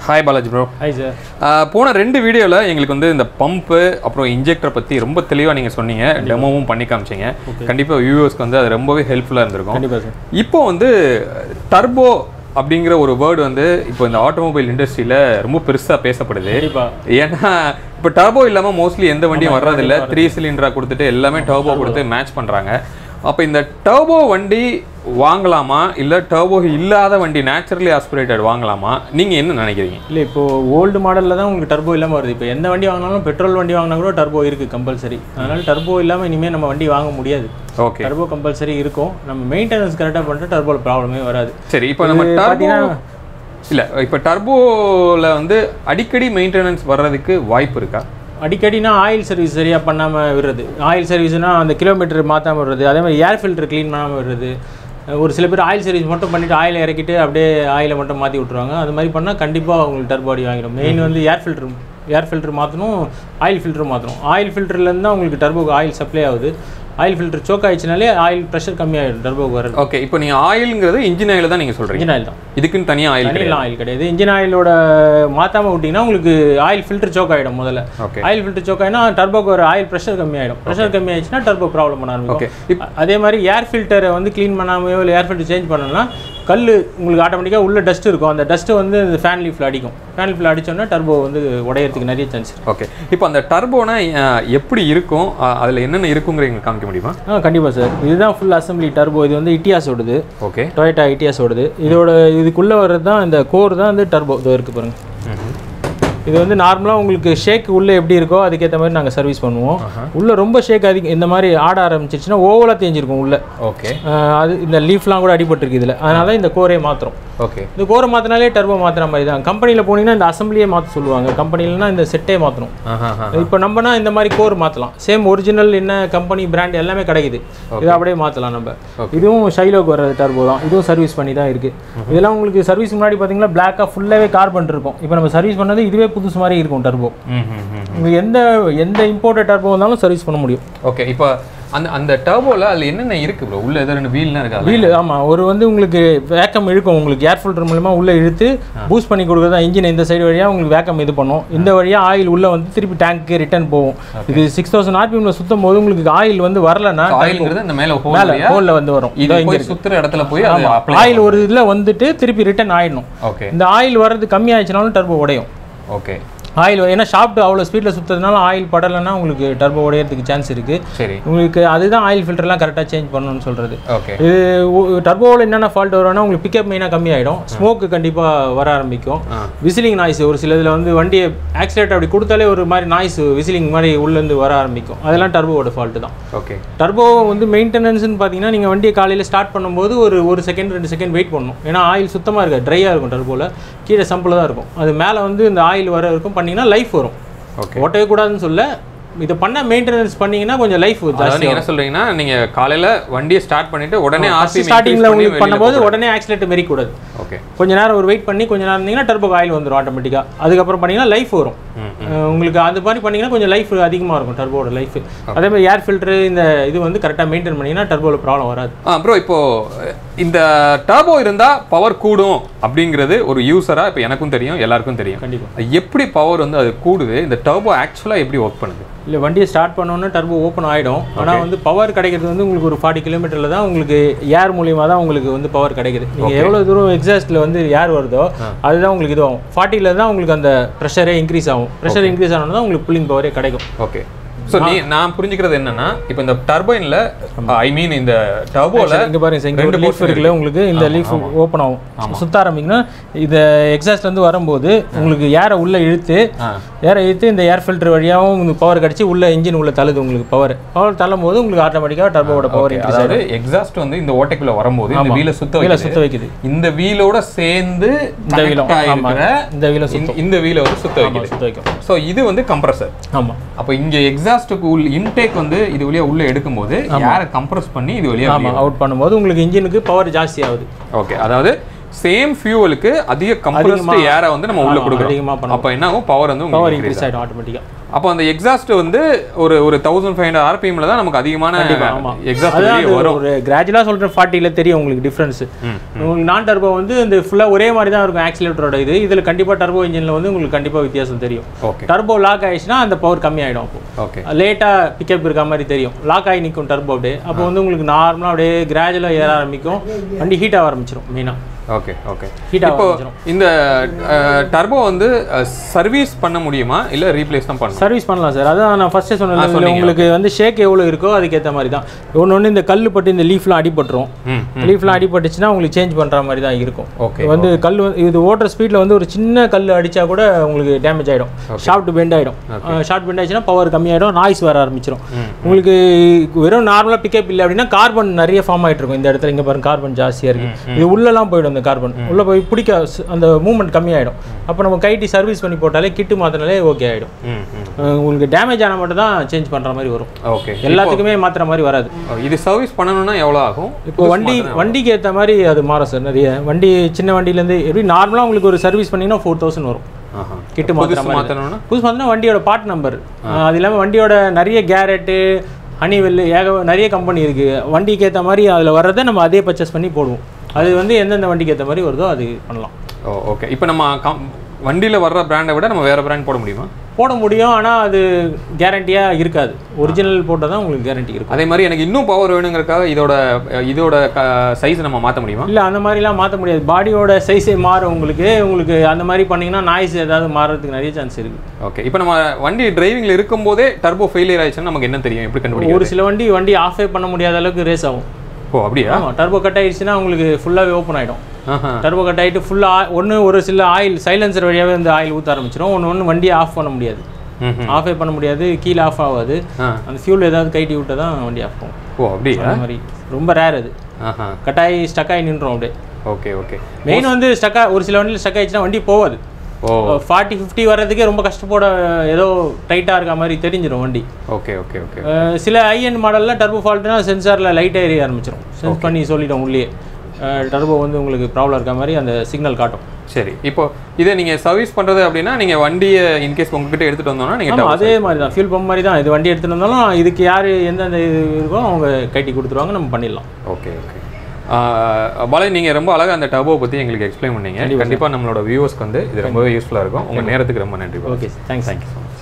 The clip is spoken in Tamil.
Hi Balaji bro hi sir போன ரெண்டு வீடியோவில் எங்களுக்கு வந்து இந்த பம்பு அப்புறம் இன்ஜெக்டர் பற்றி ரொம்ப தெளிவாக நீங்கள் சொன்னீங்க டெமோவும் பண்ணி காமிச்சீங்க கண்டிப்பாக வியூவர்ஸ்க்கு வந்து அது ரொம்பவே ஹெல்ப்ஃபுல்லாக இருந்திருக்கும் கண்டிப்பாக சார் இப்போ வந்து டர்போ அப்படிங்கிற ஒரு வேர்டு வந்து இப்போ இந்த ஆட்டோமொபைல் இண்டஸ்ட்ரியில் ரொம்ப பெருசாக பேசப்படுது கண்டிப்பாக ஏன்னா இப்போ டர்போ இல்லாமல் மோஸ்ட்லி எந்த வண்டியும் வர்றதில்ல த்ரீ சிலிண்டராக கொடுத்துட்டு எல்லாமே டர்போ கொடுத்து மேட்ச் பண்ணுறாங்க அப்போ இந்த டர்போ வண்டி வாங்கலாமா இல்லை டர்போ இல்லாத வண்டி நேச்சுரலி ஆஸ்பிரேட்டட் வாங்கலாமா நீங்கள் என்ன நினைக்கிறீங்க இல்லை இப்போ ஓல்டு மாடலில் தான் உங்களுக்கு டர்போ இல்லாமல் வருது இப்போ எந்த வண்டி வாங்கினாலும் பெட்ரோல் வண்டி வாங்கினா கூட டர்போ இருக்குது கம்பல்சரி அதனால டர்போ இல்லாமல் இனிமேல் நம்ம வண்டி வாங்க முடியாது ஓகே டர்போ கம்பல்சரி இருக்கும் நம்ம மெயின்டெனன்ஸ் கரெக்டாக பண்ணிட்டு டர்போவில் ப்ராப்ளமே வராது சரி இப்போ நம்ம இது டர்போ பார்த்தீங்கன்னா- இல்லை இப்போ டர்போவில் வந்து அடிக்கடி மெயின்டெனன்ஸ் வர்றதுக்கு வாய்ப்பு இருக்கா அடிக்கடினா ஆயில் சர்வீஸ் சரியாக பண்ணாமல் விடுறது ஆயில் சர்வீஸ்னால் அந்த கிலோமீட்டர் மாற்றாமல் விடுறது அதே மாதிரி ஏர் ஃபில்டர் க்ளீன் பண்ணாமல் விடுறது ஒரு சில பேர் ஆயில் சர்வீஸ் மட்டும் பண்ணிவிட்டு ஆயில் இறக்கிட்டு அப்படியே ஆயிலை மட்டும் மாற்றி விட்ருவாங்க அது மாதிரி பண்ணால் கண்டிப்பாக உங்களுக்கு டர்பாடி வாங்கிடும் மெயின் வந்து ஏர் ஃபில்டர் ஏர் ஃபில்டர் மாற்றணும் ஆயில் ஃபில்டர் மாற்றணும் ஆயில் ஃபில்டர்லேருந்து தான் உங்களுக்கு டர்போக்கு ஆயில் சப்ளை ஆகுது ஆயில் ஃபில்டர் சோக் ஆயிடுச்சுனாலே ஆயில் ப்ரெஷர் கம்மியாகிடும் டர்போக்கு வர்றது ஓகே இப்போ நீங்கள் ஆயிலுங்கிறது இன்ஜின் ஆயில் தான் நீங்கள் சொல்கிறீங்க இன்ஜின் ஆயில் தான் இதுக்குன்னு தனியாக ஆயில் கிடையாது தனியெல்லாம் ஆயில் கிடையாது இன்ஜின் ஆயிலோட மாற்றாம விட்டிங்கன்னா உங்களுக்கு ஆயில் ஃபில்டர் சோக் ஆகிடும் முதல்ல ஓகே ஆயில் ஃபில்டர் சோக் ஆயினா டர்போக்கு ஒரு ஆயில் ப்ரெஷர் கம்மியாயிடும் ப்ரெஷர் கம்மி ஆயிடுச்சுன்னா டர்போ ப்ராப்ளம் பண்ண ஓகே ஆரம்பிக்கும் அ- அதே மாதிரி ஏர் ஃபில்டரை வந்து க்ளீன் பண்ணாமையோ இல்லை ஏர் ஃபில்டர் சேஞ்ச் பண்ணணும்னா கல் உங்களுக்கு ஆட்டோமேட்டிக்காக உள்ள டஸ்ட் இருக்கும் அந்த டஸ்ட்டு வந்து இந்த ஃபேன் லீஃபில் அடிக்கும் ஃபேன் லீஃபில் அடிச்சோன்னா டர்போ வந்து உடையறதுக்கு நிறைய சான்ஸ் இருக்கு ஓகே இப்போ அந்த டர்போனா அஹ், எப்படி இருக்கும் அதில் என்னென்ன இருக்குங்கிற எங்களுக்கு காமிக்க முடியுமா ஆ கண்டிப்பாக சார் இதுதான் ஃபுல் அசம்பிளி டர்போ இது வந்து இட்டியாஸோடது ஓகே டொயட்டா இட்டியாஸோடது இதோட இதுக்குள்ளே வர்றது தான் இந்த கோர் தான் வந்து டர்போ இதோ இருக்குது பாருங்க இது வந்து நார்மலாக உங்களுக்கு ஷேக் உள்ளே எப்படி இருக்கோ அதுக்கேற்ற மாதிரி நாங்கள் சர்வீஸ் பண்ணுவோம் உள்ளே ரொம்ப ஷேக் அதிகம் இந்த மாதிரி ஆட ஆரம்பிச்சிருச்சுன்னா ஓவலாக தேஞ்சிருக்கும் உள்ளே ஓகே ஆஹ் அது இந்த லீஃப்லாம் கூட அடிபட்டிருக்கு இதில் அதனால இந்த கோரே மாற்றுறோம் ஓகே இந்த கோரை மாற்றினாலே டர்போ மாற்றுற மாதிரி தான் கம்பெனியில் போனீங்கன்னா இந்த அசம்பிளியே மாற்ற சொல்லுவாங்க கம்பெனிலனா இந்த செட்டே மாற்றணும் ஆஹா இப்போ நம்மனா இந்த மாதிரி கோர் மாற்றலாம் சேம் ஒரிஜினல் என்ன கம்பெனி பிராண்ட் எல்லாமே கிடைக்குது இதை அப்படியே மாற்றலாம் நம்ம இதுவும் ஷைலோக்கு வர டர்போ தான் இதுவும் சர்வீஸ் பண்ணி தான் இருக்குது இதெல்லாம் உங்களுக்கு சர்வீஸ் முன்னாடி பார்த்தீங்கன்னா பிளாக்காக ஃபுல்லாகவே கார்பன் இருக்கும் இப்போ நம்ம சர்வீஸ் பண்ணது இதுவே புதுசு மாதிரி இருக்கும் டர்போ ம் ம் ம் உங்களுக்கு எந்த எந்த இம்போர்ட்டட் டர்போ வந்தாலும் சர்வீஸ் பண்ண முடியும் ஓகே இப்போ அந்த அந்த டர்போவில் அதில் என்னென்ன இருக்குது ப்ரோ உள்ள ஏதோ ரெண்டு வீல்லாம் இருக்கா வீல் ஆமாம் ஒரு வந்து உங்களுக்கு வேக்கம் இழுக்கும் உங்களுக்கு ஏர் ஃபில்டர் மூலமா உள்ளே இழுத்து பூஸ்ட் பண்ணி கொடுக்குறது தான் இன்ஜின் இந்த சைடு வழியாக உங்களுக்கு வேக்கம் இது பண்ணும் இந்த வழியாக ஆயில் உள்ளே வந்து திருப்பி டேங்க்கு ரிட்டர்ன் போகும் இது சிக்ஸ் தௌசண்ட் ஆர்பிஎம்ல சுத்தும் போது உங்களுக்கு ஆயில் வந்து வரலன்னா ஆயிலுங்கிறது இந்த மேலே ஹோல் மேலே ஹோலில் வந்து வரும் இது போய் சுத்துற இடத்துல போய் அது அப்ளை ஆயில் ஒரு இதில் வந்துட்டு திருப்பி ரிட்டர்ன் ஆயிடணும் ஓகே இந்த ஆயில் வர்றது கம்மி ஆயிடுச்சுனாலும் டர்போ உடையும் ஓகே ஆயில் ஏன்னா ஷாஃப்ட் அவ்வளோ ஸ்பீடில் சுற்றுறதுனால ஆயில் படலைன்னா உங்களுக்கு டர்போ உடையறதுக்கு சான்ஸ் இருக்குது சரி உங்களுக்கு அதுதான் ஆயில் ஃபில்டர்லாம் கரெக்டாக சேஞ்ச் பண்ணணும்னு சொல்கிறது ஓகே இது டர்போவில் என்னென்ன ஃபால்ட் வரும்னா உங்களுக்கு பிக்கப் மெயினாக கம்மியாயிடும் ஸ்மோக்கு கண்டிப்பாக வர ஆரம்பிக்கும் ஆ. விசிலிங் நாய்ஸ் ஒரு சில இதில் வந்து வண்டியை ஆக்சிலேட்டர் அப்படி கொடுத்தாலே ஒரு மாதிரி நாய்ஸ் விசிலிங் மாதிரி உள்ளேருந்து வர ஆரம்பிக்கும் அதெல்லாம் டர்போவோட ஃபால்ட்டு தான் ஓகே டர்போ வந்து மெயின்டெனன்ஸ்னு பார்த்தீங்கன்னா நீங்கள் வண்டியை காலையில் ஸ்டார்ட் பண்ணும்போது ஒரு ஒரு செகண்ட் ரெண்டு செகண்ட் வெயிட் பண்ணணும் ஏன்னா ஆயில் சுத்தமாக இருக்காது ட்ரையாக இருக்கும் டர்போவில் கீழே சம்பிள் தான் இருக்கும் அது மேலே வந்து இந்த ஆயில் வர இருக்கும் பண்ணிங்கன்னா லைஃப் வரும் ஓகே ஓட்டவே கூடாதுன்னு சொல்ல இதை பண்ண மெயின்டெனன்ஸ் பண்ணீங்கன்னா கொஞ்சம் லைஃப் அதாவது ஜாஸ்தி நீங்க என்ன சொல்றீங்கன்னா நீங்க காலையில வண்டியை ஸ்டார்ட் பண்ணிட்டு உடனே ஆர்பிஎம் ஸ்டார்டிங்கில் உங்களுக்கு பண்ணும்போது உடனே ஆக்சிலேட்டர் மெரிக்கூடாது ஓகே கொஞ்ச நேரம் ஒரு வெயிட் பண்ணி கொஞ்ச நேரம் இருந்தீங்கன்னா டர்போ ஆயில் வந்துடும் ஆட்டோமேட்டிக்காக அதுக்கப்புறம் பண்ணீங்கன்னா லைஃப் வரும் ம், அஹ் உங்களுக்கு அது மாதிரி பண்ணீங்கன்னா கொஞ்சம் லைஃப் அதிகமாக இருக்கும் டர்போட லைஃப் அதே மாதிரி ஏர் ஃபில்டர் இந்த இது வந்து கரெக்டாக மெயின்டைன் பண்ணீங்கன்னா டர்போவில் ப்ராப்ளம் வராது ஆ ப்ரோ இப்போ இந்த டர்போ இருந்தா பவர் கூடும் அப்படிங்கிறது ஒரு யூசரா இப்போ எனக்கும் தெரியும் எல்லாருக்கும் தெரியும் கண்டிப்பாக எப்படி பவர் வந்து அது கூடுது இந்த டர்போ ஆக்சுவலா எப்படி ஒர்க் பண்ணுது இல்லை வண்டியை ஸ்டார்ட் பண்ணோன்னே டர்போ ஓப்பன் ஆகிடும் ஆனால் வந்து பவர் கிடைக்கிறது வந்து உங்களுக்கு ஒரு ஃபார்ட்டி கிலோமீட்டரில் தான் உங்களுக்கு ஏர் மூலியமாக தான் உங்களுக்கு வந்து பவர் கிடைக்குது நீங்கள் எவ்வளோ தூரம் எக்ஸாஸ்ட்டில் வந்து ஏர் வருதோ அதுதான் உங்களுக்கு இதுவாகும் ஃபார்ட்டியில் தான் உங்களுக்கு அந்த ப்ரெஷரே இன்க்ரீஸ் ஆகும் ப்ரெஷர் இன்க்ரீஸ் ஆனோன்னா தான் உங்களுக்கு புல்லிங் பவரே கிடைக்கும் ஓகே ஸோ நீ நான் புரிஞ்சுக்கிறது என்னன்னா இப்போ இந்த டர்பைன்ல ஐ மீன் இந்த டர்போல இங்க பாருங்க சார் இங்க ஒரு லீஃப் இருக்குல்ல உங்களுக்கு இந்த லீஃப் ஓப்பன் ஆகும் சுத்த ஆரம்பிக்கணும் இந்த எக்ஸாஸ்ட்ல இருந்து வரும்போது உங்களுக்கு ஏரை உள்ள இழுத்து ஆ. ஏரை இழுத்து இந்த ஏர் ஃபில்டர் வழியாகவும் உங்களுக்கு பவர் கிடைச்சி உள்ள இன்ஜின் உள்ள தள்ளுது உங்களுக்கு பவர் பவர் தள்ளும் போது உங்களுக்கு ஆட்டோமேட்டிக்காக டர்போட பவர் இன்க்ரீஸ் அதாவது எக்ஸாஸ்ட் வந்து இந்த ஓட்டைக்குள்ள வரும்போது இந்த வீல சுத்த வீல வைக்குது சுத்த வைக்குது இந்த வீலோட சேர்ந்து இந்த வீலம் connect ஆமா ஆகிருக்கிற இந்த வீலம் சுத்த இந்த- இந்த வீல வந்து சுத்த வைக்குது சுத்த வைக்கும் ஸோ இது வந்து கம்ப்ரஸர் ஆமா அப்போ இங்க எக்ஸாஸ்ட்டுக்கு உள் இன்டேக் வந்து இது வழியா உள்ள எடுக்கும்போது ஏரை கம்ப்ரஸ் பண்ணி இது வழியா ஆமா அவுட் பண்ணும்போது உங்களுக்கு இன்ஜினுக்கு பவர் ஜாஸ்தி ஆகுது ஓகே அதாவது சேம் ஃபியூவலுக்கு அதிக கம்ப்ரஸ்டு ஏரை வந்து நம்ம உள்ள ஆமா, கொடுக்குறோம் அதிகமா பண்ணணும். அப்போ என்ன ஆகும் பவர் வந்து பவர் உங்களுக்கு இன்க்ரீஸ் ஆகிடும் ஆட்டோமேட்டிக்காக அப்போ அந்த எக்ஸாஸ்ட் வந்து ஒரு ஒரு தௌசண்ட் ஃபைவ் ஹண்ட்ரட் ஆர்பிஎம்ல தான் நமக்கு அதிகமான ஆமா. எக்ஸாஸ்ட் அதான் வெளியே அது வரும் ஒரு கிராஜுவலாக சொல்கிற ஃபார்ட்டியில் தெரியும் உங்களுக்கு டிஃப்ரென்ஸ் ம். உங்களுக்கு நான் டர்போ வந்து இந்த ஃபுல்லாக ஒரே மாதிரி தான் இருக்கும் ஆக்சிலேட்டரோட இது இதில் கண்டிப்பாக டர்போ இன்ஜினில் வந்து உங்களுக்கு கண்டிப்பாக வித்தியாசம் தெரியும் ஓகே டர்போ லாக் ஆயிடுச்சுன்னா அந்த பவர் கம்மியாயிடும் அப்போ ஓகே லேட்டாக பிக்கப் இருக்க மாதிரி தெரியும் லாக் ஆகி நிற்கும் டர்போ அப்படியே அப்போ வந்து உங்களுக்கு நார்மலாக அப்படியே கிராஜுவலாக ஏற ஆரம்பிக்கும் வண்டி ஹீட் ஆக ஆரம்பிச்சிடும் மெயினாக ஓகே ஓகே ஹீட் ஆக இப்போ ஆரம்பிச்சிடும் இந்த டர்போ வந்து சர்வீஸ் பண்ண முடியுமா இல்ல ரீப்ளேஸ் தான் பண்ணணும் சர்வீஸ் பண்ணலாம் சார் அதான் நான் ஃபஸ்ட்டே சொன்னேன் சொன்னீங்க, உங்களுக்கு வந்து ஷேக் எவ்வளோ இருக்கோ அதுக்கேற்ற மாதிரி தான் ஒன்று ஒன்று இந்த கல் பட்டு இந்த லீஃப்லாம் அடிபட்டுரும் ம் லீஃப்லாம் அடிபட்டுச்சுன்னா உங்களுக்கு சேஞ்ச் பண்ணுற மாதிரி தான் இருக்கும் ஓகே வந்து கல் வந்து இது ஓட்டுற ஸ்பீடில் வந்து ஒரு சின்ன கல் அடிச்சா கூட உங்களுக்கு டேமேஜ் ஆகிடும் ஷார்ட் பெண்ட் ஆகிடும் ஷார்ட் பெண்ட் ஆயிடுச்சுன்னா பவர் கம்மியாயிடும் நாய்ஸ் வர ஆரம்பிச்சிடும் உங்களுக்கு வெறும் நார்மலாக பிக்கப் இல்லை அப்படின்னா கார்பன் நிறைய ஃபார்ம் ஆகிட்டு இருக்கும் இந்த இடத்துல இங்கே பாருங்க கார்பன் ஜாஸ்தியாக இருக்குது இது உள்ளெல்லாம் போயிடும் இந்த கார்பன் உள்ளே போய் பிடிக்க ஸ்- அந்த மூவ்மெண்ட் கம்மியாயிடும் அப்போ நம்ம கைட்டி சர்வீஸ் பண்ணி போட்டாலே கிட்டு மாற்றினாலே ஓகே ஆகிடும் ம் ம் உங்களுக்கு டேமேஜ் ஆன மட்டும் தான் சேஞ்ச் பண்ணுற மாதிரி வரும் ஓகே எல்லாத்துக்குமே மாற்றுற மாதிரி வராது இது சர்வீஸ் பண்ணணும்னா எவ்வளோ ஆகும் இப்போ வண்டி வண்டிக்கு ஏற்ற மாதிரி அது மாறும் சார் நிறைய வண்டி சின்ன வண்டியிலேருந்து எப்படி நார்மலாக உங்களுக்கு ஒரு சர்வீஸ் பண்ணிங்கன்னா ஃபோர் தௌசண்ட் வரும் ஆஹா கிட்டு மாற்றுற புதுசு மாதிரி மாற்றணும்னா புதுசு பார்த்தீங்கன்னா வண்டியோட பார்ட் நம்பர் அது இல்லாமல் வண்டியோட நிறைய கேரட்டு ஹனிவெல் ஏக நிறைய கம்பெனி இருக்குது வண்டிக்கு ஏற்ற மாதிரி அதில் வர்றதை நம்ம அதே பர்ச்சேஸ் பண்ணி போடுவோம் அது வந்து எந்தெந்த வண்டிக்கு ஏற்ற மாதிரி வருதோ அது பண்ணலாம் ஓ ஓகே இப்போ நம்ம கம் வண்டியில் வர்ற பிராண்டை விட நம்ம வேற பிராண்ட் போட முடியுமா போட முடியும் ஆனால் அது கேரண்டியாக இருக்காது ஒரிஜினல் போட்டால் தான் உங்களுக்கு கேரண்டி இருக்கும் அதே மாதிரி எனக்கு இன்னும் பவர் வேணுங்கிறதுக்காக இதோட இதோட சைஸ் நம்ம மாற்ற முடியுமா இல்லை அந்த மாதிரிலாம் மாற்ற முடியாது பாடியோட சைஸே மாறும் உங்களுக்கு உங்களுக்கு அந்த மாதிரி பண்ணீங்கன்னா நாய்ஸ் ஏதாவது மாறுறதுக்கு நிறைய சான்ஸ் இருக்குது ஓகே இப்போ நம்ம வண்டி டிரைவிங்ல இருக்கும்போதே டர்போ ஃபெயிலியர் ஆயிடுச்சுன்னா நமக்கு என்ன தெரியும் எப்படி கண்டுபிடிக்கும் ஒரு சில வண்டி வண்டி ஆஃபே பண்ண முடியாத அளவுக்கு ரேஸ் ஆகும் ஓ அப்படியா ஆமாம் டர்போ கட் ஆயிடுச்சுன்னா உங்களுக்கு ஃபுல்லாகவே ஓப்பன் ஆகிடும் ஆஹா டர்போ கட் ஆகிட்டு ஃபுல்லாக ஒன்று ஒரு சில ஆயில் சைலன்சர் வழியாகவே வந்து ஆயில் ஊற்ற ஆரம்பிச்சிடும் ஒன்று ஒன்று வண்டியை ஆஃப் பண்ண முடியாது ம் ஆஃபே பண்ண முடியாது கீழே ஆஃப் ஆகாது ஆ அந்த ஃபியூல் ஏதாவது கைட்டி விட்டு தான் வண்டி ஆஃப் ஆகும் ஓ அப்படியா அந்த மாதிரி ரொம்ப ரேர் அது ஆஹா கட்டாயி ஸ்டக் ஆகி நின்றோம் அப்படியே ஓகே ஓகே மெயின் வந்து ஸ்டக்கா ஒரு சில வண்டியில் ஸ்டக் ஆயிடுச்சுன்னா வண்டி போகாது ஓ ஃபார்ட்டி ஃபிஃப்டி வர்றதுக்கே ரொம்ப கஷ்டப்பட ஏதோ டைட்டாக இருக்க மாதிரி தெரிஞ்சிடும் வண்டி ஓகே ஓகே ஓகே அஹ் சில ஐஎன் மாடலில் டர்போ ஃபால்ட்னா சென்சாரில் லைட் எரிய ஆரம்பிச்சிடும் சென்ஸ் பண்ணி சொல்லிட்டோம் உள்ளே டர்போ வந்து உங்களுக்கு ப்ராப்ளம் இருக்க மாதிரி அந்த சிக்னல் காட்டும் சரி இப்போ இதை நீங்க சர்வீஸ் பண்றது அப்படின்னா நீங்க வண்டியை இன்கேஸ் உங்ககிட்ட எடுத்துட்டு வந்தோம்னா நீங்க ஆமாம் அதே மாதிரி தான் ஃபியூல் பம்ப் மாதிரி தான் இது வண்டி எடுத்துகிட்டு வந்தாலும் இதுக்கு யார் எந்தெந்த இது இருக்கோ அவங்க கட்டி கொடுத்துருவாங்க நம்ம பண்ணிடலாம் ஓகே ஓகே பாலாஜி நீங்கள் ரொம்ப அழகாக அந்த டர்போ பற்றி எங்களுக்கு எக்ஸ்பிளைன் பண்ணீங்க கண்டிப்பாக நம்மளோட வியூவர்ஸ்க்கு வந்து இது ரொம்பவே யூஸ்ஃபுல்லாக இருக்கும் உங்கள் நேரத்துக்கு ரொம்ப நன்றி okay thanks thank you so much